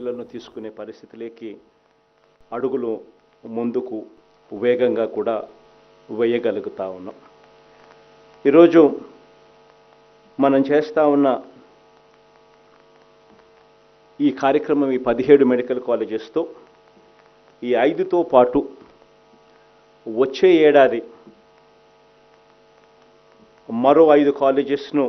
పిల్లలను తీసుకునే పరిస్థితిలోకి అడుగులు ముందుకు వేగంగా కూడా వేయగలుగుతా ఉన్నాం ఈరోజు మనం చేస్తా ఉన్న ఈ కార్యక్రమం ఈ పదిహేడు మెడికల్ కాలేజెస్తో ఈ ఐదుతో పాటు వచ్చే ఏడాది మరో ఐదు కాలేజెస్ను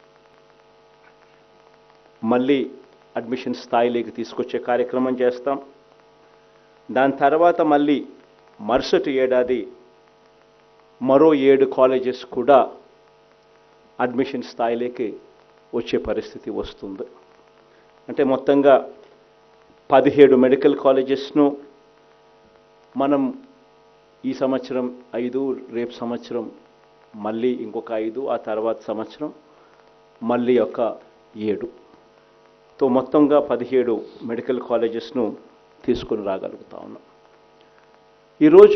మళ్ళీ అడ్మిషన్ స్థాయిలోకి తీసుకొచ్చే కార్యక్రమం చేస్తాం దాని తర్వాత మళ్ళీ మరుసటి ఏడాది మరో ఏడు కాలేజెస్ కూడా అడ్మిషన్ స్థాయిలోకి వచ్చే పరిస్థితి వస్తుంది అంటే మొత్తంగా పదిహేడు మెడికల్ కాలేజెస్ను మనం ఈ సంవత్సరం ఐదు రేపు సంవత్సరం మళ్ళీ ఇంకొక ఐదు ఆ తర్వాత సంవత్సరం మళ్ళీ ఒక ఏడు తో మొత్తంగా పదిహేడు మెడికల్ కాలేజెస్ను తీసుకుని రాగలుగుతా ఉన్నాం ఈరోజు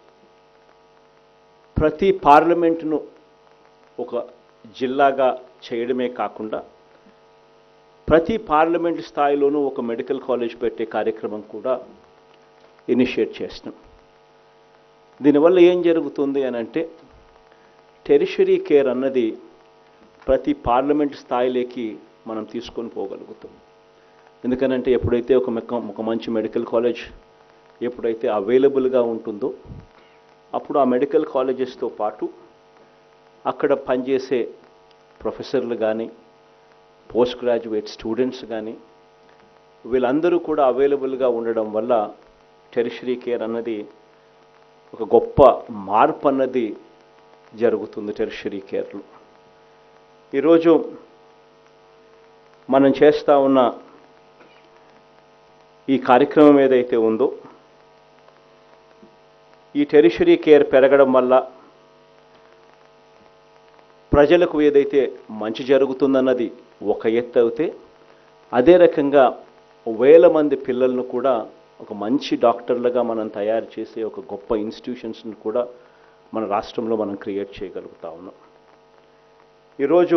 ప్రతి పార్లమెంటును ఒక జిల్లాగా చేయడమే కాకుండా ప్రతి పార్లమెంట్ స్థాయిలోనూ ఒక మెడికల్ కాలేజ్ పెట్టే కార్యక్రమం కూడా ఇనిషియేట్ చేసినాం దీనివల్ల ఏం జరుగుతుంది అని అంటే టెరిషరీ కేర్ అన్నది ప్రతి పార్లమెంట్ స్థాయిలోకి మనం తీసుకొని పోగలుగుతాం ఎందుకనంటే ఎప్పుడైతే ఒక మెక్క- ఒక మంచి మెడికల్ కాలేజ్ ఎప్పుడైతే అవైలబుల్గా ఉంటుందో అప్పుడు ఆ మెడికల్ కాలేజెస్తో పాటు అక్కడ పనిచేసే ప్రొఫెసర్లు కానీ పోస్ట్ గ్రాడ్యుయేట్ స్టూడెంట్స్ కానీ వీళ్ళందరూ కూడా అవైలబుల్గా ఉండడం వల్ల టెరిషరీ కేర్ అన్నది ఒక గొప్ప మార్పు అన్నది జరుగుతుంది టెరిషరీ కేర్లో ఈరోజు మనం చేస్తా ఉన్న ఈ కార్యక్రమం ఏదైతే ఉందో ఈ టెరిషరీ కేర్ పెరగడం వల్ల ప్రజలకు ఏదైతే మంచి జరుగుతుందన్నది ఒక ఎత్తు అయితే అదే రకంగా వేల మంది పిల్లలను కూడా ఒక మంచి డాక్టర్లుగా మనం తయారు చేసే ఒక గొప్ప ఇన్స్టిట్యూషన్స్ని కూడా మన రాష్ట్రంలో మనం క్రియేట్ చేయగలుగుతా ఉన్నాం ఈరోజు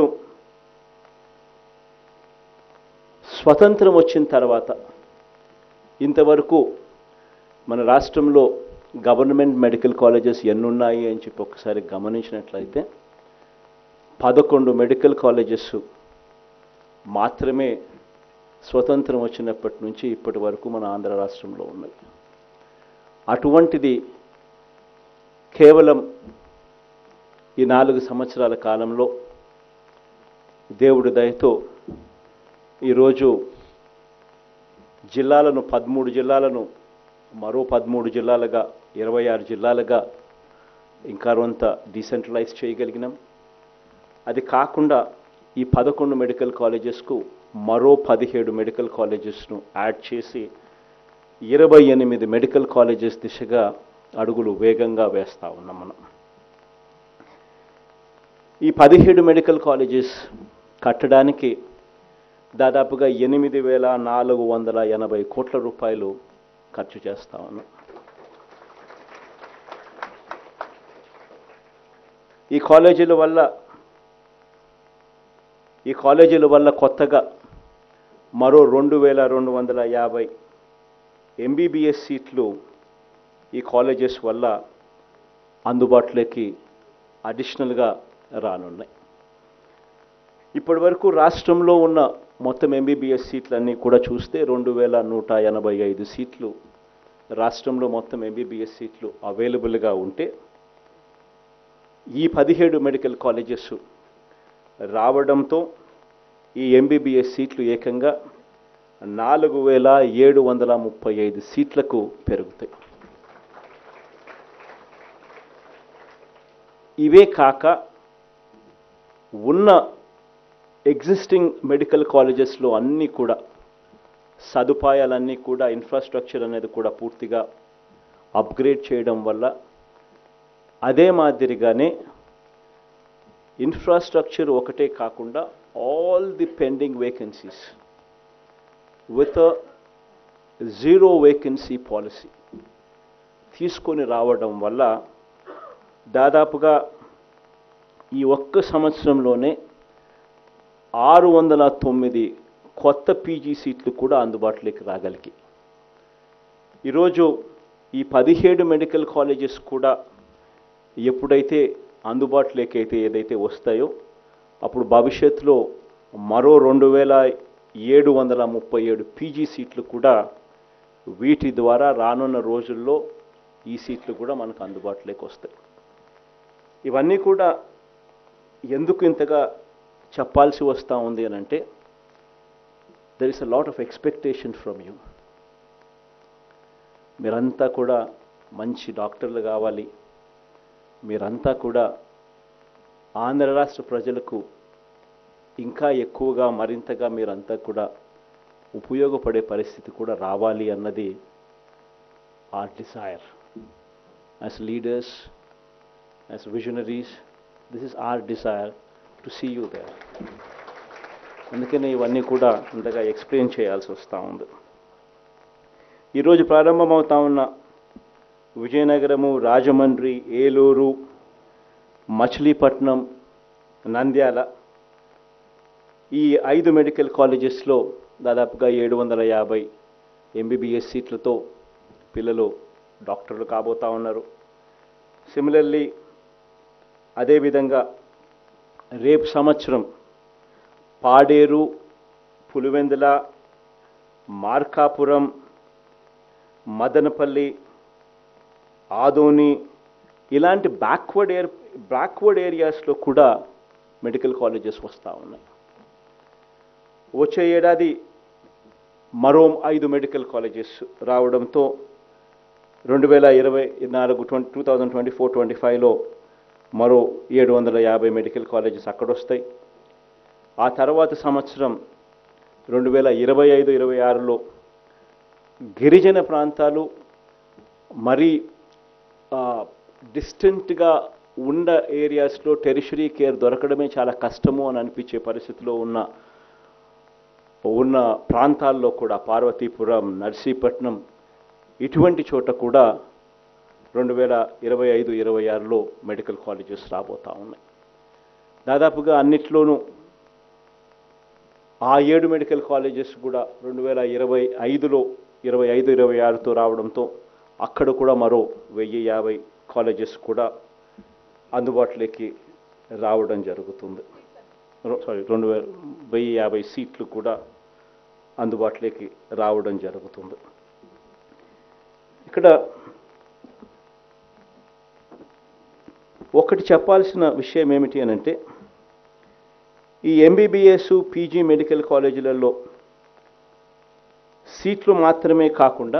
స్వతంత్రం వచ్చిన తర్వాత ఇంతవరకు మన రాష్ట్రంలో గవర్నమెంట్ మెడికల్ కాలేజెస్ ఎన్నున్నాయి అని చెప్పి ఒకసారి గమనించినట్లయితే పదకొండు మెడికల్ కాలేజెస్ మాత్రమే స్వతంత్రం వచ్చినప్పటి నుంచి ఇప్పటి వరకు మన ఆంధ్ర రాష్ట్రంలో ఉన్నాయి అటువంటిది కేవలం ఈ నాలుగు సంవత్సరాల కాలంలో దేవుడి దయతో ఈరోజు జిల్లాలను పదమూడు జిల్లాలను మరో పదమూడు జిల్లాలుగా ఇరవై ఆరు జిల్లాలుగా ఇంకా కొంత డీసెంట్రలైజ్ చేయగలిగినాం అది కాకుండా ఈ పదకొండు మెడికల్ కాలేజెస్కు మరో పదిహేడు మెడికల్ కాలేజెస్ను యాడ్ చేసి ఇరవై ఎనిమిది మెడికల్ కాలేజెస్ దిశగా అడుగులు వేగంగా వేస్తా ఉన్నాం మనం ఈ పదిహేడు మెడికల్ కాలేజెస్ కట్టడానికి దాదాపుగా ఎనిమిది వేల నాలుగు వందల ఎనభై కోట్ల రూపాయలు ఖర్చు చేస్తా ఉన్నాం ఈ కాలేజీల వల్ల ఈ కాలేజీల వల్ల కొత్తగా మరో రెండు వేల రెండు వందల యాభై ఎంబీబీఎస్ సీట్లు ఈ కాలేజెస్ వల్ల అందుబాటులోకి అడిషనల్గా రానున్నాయి ఇప్పటి వరకు రాష్ట్రంలో ఉన్న మొత్తం ఎంబీబీఎస్ సీట్లన్నీ కూడా చూస్తే రెండు వేల నూట ఎనభై ఐదు సీట్లు రాష్ట్రంలో మొత్తం ఎంబీబీఎస్ సీట్లు అవైలబుల్గా ఉంటే ఈ పదిహేడు మెడికల్ కాలేజెస్ రావడంతో ఈ ఎంబీబీఎస్ సీట్లు ఏకంగా నాలుగు వేల ఏడు వందల ముప్పై ఐదు సీట్లకు పెరుగుతాయి ఇవే కాక ఉన్న ఎగ్జిస్టింగ్ మెడికల్ కాలేజెస్లో అన్నీ కూడా సదుపాయాలన్నీ కూడా ఇన్ఫ్రాస్ట్రక్చర్ అనేది కూడా పూర్తిగా అప్గ్రేడ్ చేయడం వల్ల అదే మాదిరిగానే ఇన్ఫ్రాస్ట్రక్చర్ ఒకటే కాకుండా all the pending vacancies with zero vacancy policy తీసుకొని రావడం వల్ల దాదాపుగా ఈ ఒక్క సంవత్సరంలోనే ఆరు వందల తొమ్మిది కొత్త పీజీ సీట్లు కూడా అందుబాటులోకి రాగలిగి ఈరోజు ఈ పదిహేడు మెడికల్ కాలేజెస్ కూడా ఎప్పుడైతే అందుబాటులోకి అయితే ఏదైతే వస్తాయో అప్పుడు భవిష్యత్తులో మరో రెండు వేల ఏడు వందల ముప్పై ఏడు పీజీ సీట్లు కూడా వీటి ద్వారా రానున్న రోజుల్లో ఈ సీట్లు కూడా మనకు అందుబాటులోకి వస్తాయి ఇవన్నీ కూడా ఎందుకు ఇంతగా చెప్పాల్సి వస్తూ ఉంది అని అంటే there is a lot of expectation from you మీరంతా కూడా మంచి డాక్టర్లు కావాలి మీరంతా కూడా ఆంధ్ర రాష్ట్ర ప్రజలకు ఇంకా ఎక్కువగా మరింతగా మీరంతా కూడా ఉపయోగపడే పరిస్థితి కూడా రావాలి అన్నది our desire as leaders as visionaries this is our desire to see you there అందుకని ఇవన్నీ కూడా అంతగా ఎక్స్ప్లెయిన్ చేయాల్సి వస్తూ ఉంది ఈరోజు ప్రారంభమవుతా ఉన్న విజయనగరము రాజమండ్రి ఏలూరు మచిలీపట్నం నంద్యాల ఈ ఐదు మెడికల్ కాలేజెస్లో దాదాపుగా ఏడు వందల యాభై ఎంబీబీఎస్ సీట్లతో పిల్లలు డాక్టర్లు కాబోతా ఉన్నారు సిమిలర్లీ అదేవిధంగా రేపు సంవత్సరం పాడేరు పులివెందుల మార్కాపురం మదనపల్లి ఆదోని ఇలాంటి బ్యాక్వర్డ్ ఏర్ బ్యాక్వర్డ్ ఏరియాస్లో కూడా మెడికల్ కాలేజెస్ వస్తూ ఉన్నాయి వచ్చే ఏడాది మరో ఐదు మెడికల్ కాలేజెస్ రావడంతో రెండు వేల ఇరవై నాలుగు twenty two thousand twenty four twenty ఫైవ్లో మరో ఏడు వందల యాభై మెడికల్ కాలేజెస్ అక్కడ వస్తాయి ఆ తర్వాత సంవత్సరం రెండు వేల ఇరవై ఐదు ఇరవై ఆరులో గిరిజన ప్రాంతాలు మరీ డిస్టెంట్గా ఉన్న ఏరియాస్లో టెరిషరీ కేర్ దొరకడమే చాలా కష్టము అని అనిపించే పరిస్థితిలో ఉన్న ఉన్న ప్రాంతాల్లో కూడా పార్వతీపురం నర్సీపట్నం ఇటువంటి చోట కూడా రెండు వేల ఇరవై ఐదు ఇరవై ఆరులో మెడికల్ కాలేజెస్ రాబోతా ఉన్నాయి దాదాపుగా అన్నిట్లోనూ ఆ ఏడు మెడికల్ కాలేజెస్ కూడా రెండు వేల ఇరవై ఐదులో ఇరవై ఐదు ఇరవై ఆరుతో రావడంతో అక్కడ కూడా మరో వెయ్యి యాభై కాలేజెస్ కూడా అందుబాటులోకి రావడం జరుగుతుంది సారీ రెండు వేల వెయ్యి యాభై సీట్లు కూడా అందుబాటులోకి రావడం జరుగుతుంది ఇక్కడ ఒకటి చెప్పాల్సిన విషయం ఏమిటి అని అంటే ఈ ఎంబీబీఎస్ పీజీ మెడికల్ కాలేజీలలో సీట్లు మాత్రమే కాకుండా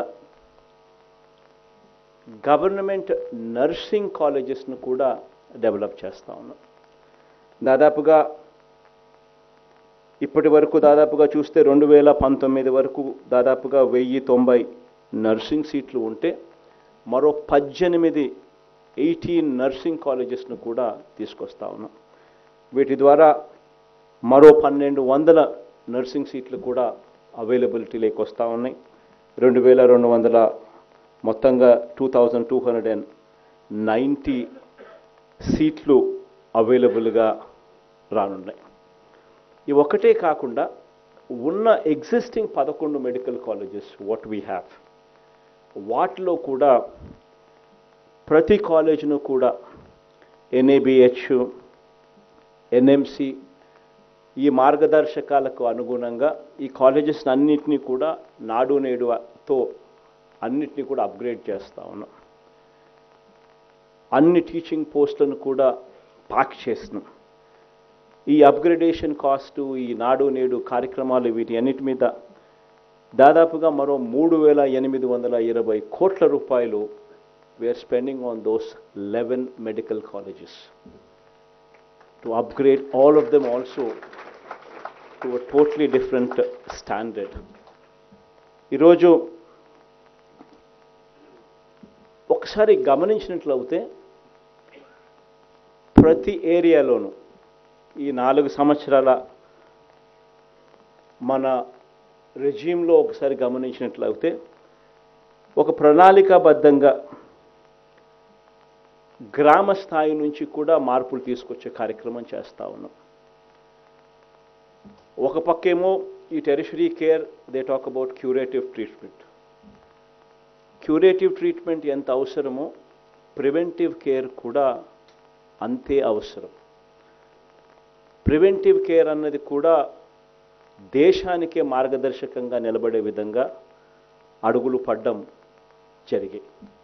గవర్నమెంట్ నర్సింగ్ కాలేజెస్ను కూడా డెవలప్ చేస్తూ ఉన్నాం దాదాపుగా ఇప్పటి వరకు దాదాపుగా చూస్తే రెండు వేల పంతొమ్మిది వరకు దాదాపుగా వెయ్యి తొంభై నర్సింగ్ సీట్లు ఉంటే మరో పద్దెనిమిది ఎయిటీన్ నర్సింగ్ కాలేజెస్ను కూడా తీసుకొస్తా ఉన్నాం వీటి ద్వారా మరో పన్నెండు వందల నర్సింగ్ సీట్లు కూడా అవైలబిలిటీలోకి వస్తూ ఉన్నాయి రెండు వేల రెండు వందల మొత్తంగా two thousand two hundred and ninety సీట్లు అవైలబుల్గా రానున్నాయి ఇవి ఒకటే కాకుండా ఉన్న ఎగ్జిస్టింగ్ పదకొండు medical colleges what we have వాటిలో కూడా ప్రతి కాలేజీను కూడా ఎన్ఏబిహెచ్ ఎన్ఎంసి ఈ మార్గదర్శకాలకు అనుగుణంగా ఈ కాలేజెస్ అన్నింటినీ కూడా నాడు నేడుతో అన్నిటినీ కూడా అప్గ్రేడ్ చేస్తా ఉన్నాం అన్ని టీచింగ్ పోస్టులను కూడా పాక్ చేసినాం ఈ అప్గ్రేడేషన్ కాస్టు ఈ నాడు నేడు కార్యక్రమాలు వీటి అన్నిటి మీద దాదాపుగా మరో మూడు వేల ఎనిమిది వందల ఇరవై కోట్ల రూపాయలు we're spending on those eleven medical colleges to upgrade all of them also to a totally different standard ఈరోజు ఒకసారి గమనించినట్లయితే ప్రతి ఏరియాలోనూ ఈ నాలుగు సంవత్సరాల మన రెజ్యూమ్లో ఒకసారి గమనించినట్లయితే ఒక ప్రణాళికాబద్ధంగా గ్రామ స్థాయి నుంచి కూడా మార్పులు తీసుకొచ్చే కార్యక్రమం చేస్తూ ఉన్నాం ఒక పక్కేమో ఈ tertiary care they talk about curative treatment curative treatment ఎంత అవసరమో ప్రివెంటివ్ కేర్ కూడా అంతే అవసరం ప్రివెంటివ్ కేర్ అన్నది కూడా దేశానికే మార్గదర్శకంగా నిలబడే విధంగా అడుగులు పడ్డం జరిగాయి